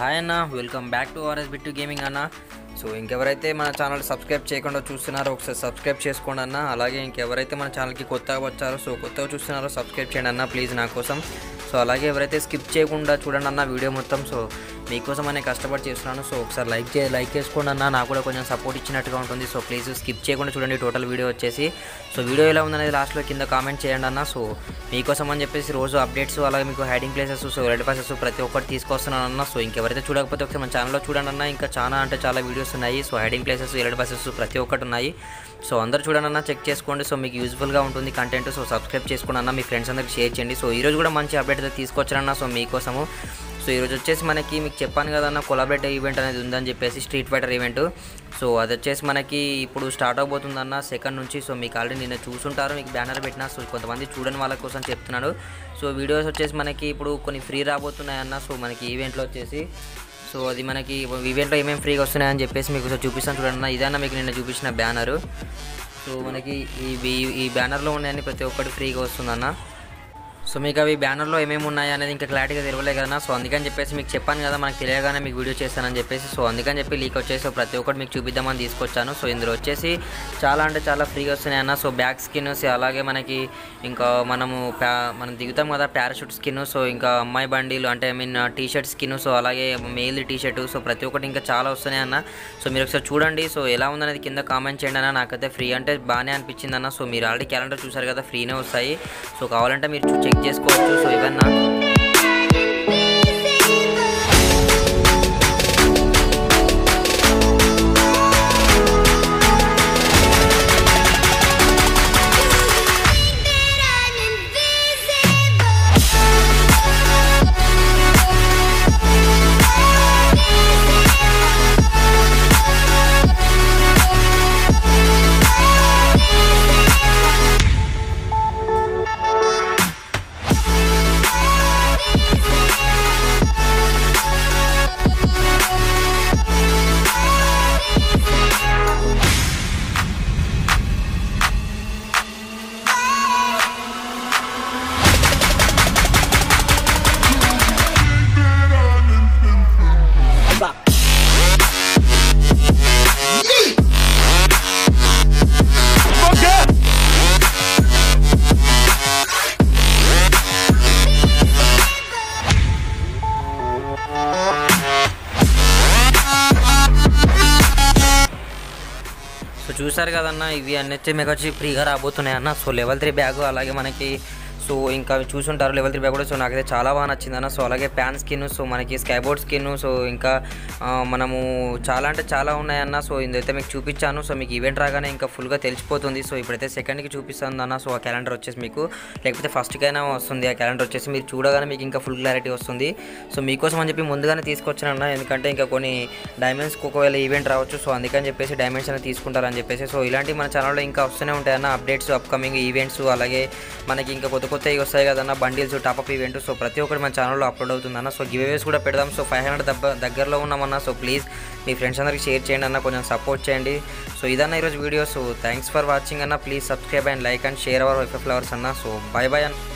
hi అన్న welcome back to RS Bittu gaming అన్న so ఇంకెవరైతే మన ఛానల్ సబ్స్క్రైబ్ చేయకుండా చూస్తున్నారో ఒకసారి సబ్స్క్రైబ్ చేసుకోండి అన్న అలాగే ఇంకెవరైతే మన ఛానల్కి కొత్తగా వచ్చారో సో కొత్తగా చూస్తున్నారో సబ్స్క్రైబ్ చేయండి అన్న ప్లీజ్ నా కోసం సో అలాగే ఎవరైతే స్కిప్ చేయకుండా చూడండి అన్న వీడియో మొత్తం సో మీకోసం అనే కష్టపడి చేస్తున్నాను సో ఒకసారి లైక్ చే లైక్ చేసుకోండి అన్న నాకు కూడా కొంచెం సపోర్ట్ ఇచ్చినట్టుగా ఉంటుంది సో ప్లీజ్ స్కిప్ చేయకుండా చూడండి టోటల్ వీడియో వచ్చేసి సో వీడియో ఎలా ఉందనేది లాస్ట్లో కింద కామెంట్ చేయండి అన్న సో మీకోసం అని చెప్పేసి రోజు అప్డేట్స్ అలాగే మీకు hiding places so red passes ప్రతి ఒక్కటి తీసుకొస్తున్నాను అన్న సో ఇంకెవరైతే చూడకపోతే ఒకసారి మన ఛానల్లో చూడండి అన్న ఇంకా చాలా అంటే చాలా వీడియోస్ ఉన్నాయి so hiding places elite passes ప్రతి ఒక్కటి ఉన్నాయి సో అందరూ చూడండి అన్న చెక్ చేసుకోండి సో మీకు యూజ్ఫుల్గా ఉంటుంది కంటెంట్ సో సబ్స్క్రైబ్ చేసుకోండి అన్న మీ ఫ్రెండ్స్ అందరికి షేర్ చేయండి సో ఈరోజు కూడా మంచి అప్డేట్ అయితే తీసుకొచ్చారన్న సో మీకోసము సో ఈరోజు వచ్చేసి మనకి మీకు చెప్పాను కదన్న కొలాబరేట్ ఈవెంట్ అనేది ఉందని చెప్పేసి స్ట్రీట్ ఫైటర్ ఈవెంట్ సో అది వచ్చేసి మనకి ఇప్పుడు స్టార్ట్ అవబోతుందన్న సెకండ్ నుంచి సో మీకు ఆల్రెడీ నిన్న చూసుంటారు మీకు బ్యానర్ పెట్టిన సో కొంతమంది చూడని వాళ్ళ కోసం చెప్తున్నాను సో వీడియోస్ వచ్చేసి మనకి ఇప్పుడు కొన్ని ఫ్రీ రాబోతున్నాయన్న సో మనకి ఈవెంట్లో వచ్చేసి సో అది మనకి ఈవెంట్లో ఏమేమి ఫ్రీగా వస్తున్నాయని చెప్పేసి మీకు ఒకసారి చూపిస్తాను చూడండి ఇదన్నా మీకు నిన్న చూపించిన బ్యానరు సో మనకి ఈ ఈ- ఈ బ్యానర్లో ఉన్నాయని ప్రతి ఒక్కటి ఫ్రీగా వస్తుందన్న సో మీకు అవి బ్యానర్లో ఏమేమి ఉన్నాయి అనేది ఇంకా క్లారిటీగా తెలియలే కదా సో అందుకని చెప్పేసి మీకు చెప్పాను కదా మనకు తెలియగానే మీకు వీడియో చేస్తానని చెప్పేసి సో అందుకని చెప్పి లీక్ వచ్చేసి సో ప్రతి ఒక్కటి మీకు చూపిద్దామని తీసుకొచ్చాను సో ఇందులో వచ్చేసి చాలా అంటే చాలా ఫ్రీగా వస్తున్నాయి అన్న సో బ్యాక్ స్కిన్ అలాగే మనకి ఇంకా మనము ప్యా మనం దిగుతాం కదా పారాషూట్ స్కిన్ సో ఇంకా అమ్మాయి బండిలు అంటే I mean T shirt skin so అలాగే మెయిల్ టీ షర్ట్ సో ప్రతి ఒక్కటి ఇంకా చాలా వస్తున్నాయి అన్న సో మీరు ఒకసారి చూడండి సో ఎలా ఉందనేది కింద కామెంట్ చేయండి అన్న నాకైతే ఫ్రీ అంటే బాగానే అనిపించింది అన్న సో మీరు ఆల్రెడీ క్యాలెండర్ చూసారు కదా ఫ్రీనే వస్తాయి సో కావాలంటే మీరు చూ- చెక్ చేసుకోవచ్చు సో ఇవన్నా సో చూసారు కదన్న ఇవి అన్నీ వచ్చి మీకు వచ్చి ఫ్రీగా రాబోతున్నాయి అన్న సో లెవెల్ త్రీ బ్యాగ్ అలాగే మనకి సో ఇంకా అవి చూసుంటారు లెవెల్ త్రీ బ్యాగ్ కూడా సో నాకైతే చాలా బాగా నచ్చింది అన్న సో అలాగే ప్యాన్ స్కిన్ సో మనకి స్కైబోర్డ్ స్కిన్ సో ఇంకా ఆ, మనము చాలా అంటే చాలా ఉన్నాయన్న సో ఇదైతే మీకు చూపించాను సో మీకు ఈవెంట్ రాగానే ఇంకా ఫుల్గా తెలిసిపోతుంది సో ఇప్పుడైతే సెకండ్కి చూపిస్తుంది అన్న సో ఆ క్యాలెండర్ వచ్చేసి మీకు లేకపోతే ఫస్ట్కైనా వస్తుంది ఆ క్యాలెండర్ వచ్చేసి మీరు చూడగానే మీకు ఇంకా ఫుల్ క్లారిటీ వస్తుంది సో మీకోసం అని చెప్పి ముందుగానే తీసుకొచ్చానన్న ఎందుకంటే ఇంకా కొన్ని డైమండ్స్కి ఒకవేళ ఈవెంట్ రావచ్చు సో అందుకని చెప్పేసి డైమండ్స్ అనేది తీసుకుంటారని చెప్పేసి సో ఇలాంటి మన ఛానల్లో ఇంకా వస్తూనే ఉంటాయన్న అప్డేట్స్ అప్కమింగ్ ఈవెంట్స్ అలాగే మనకి ఇంకా కొత్త కొత్తవి వస్తాయి కదన్న బండిల్స్ టాపప్ ఈవెంట్ సో ప్రతి ఒక్కటి మన ఛానల్లో అప్లోడ్ అవుతుందన్న సో గివేవేస్ కూడా పెడదాం సో ఫైవ్ హండ్రెడ్ దబ్బ దగ్గరలో ఉన్నామన్న సో ప్లీజ్ మీ ఫ్రెండ్స్ అందరికి షేర్ చేయండి అన్న కొంచెం సపోర్ట్ చేయండి సో ఇదన్న ఈరోజు video so thanks for watching అన్న please subscribe and like and share our wife flowers అన్న సో బాయ్ బాయ్ అన్న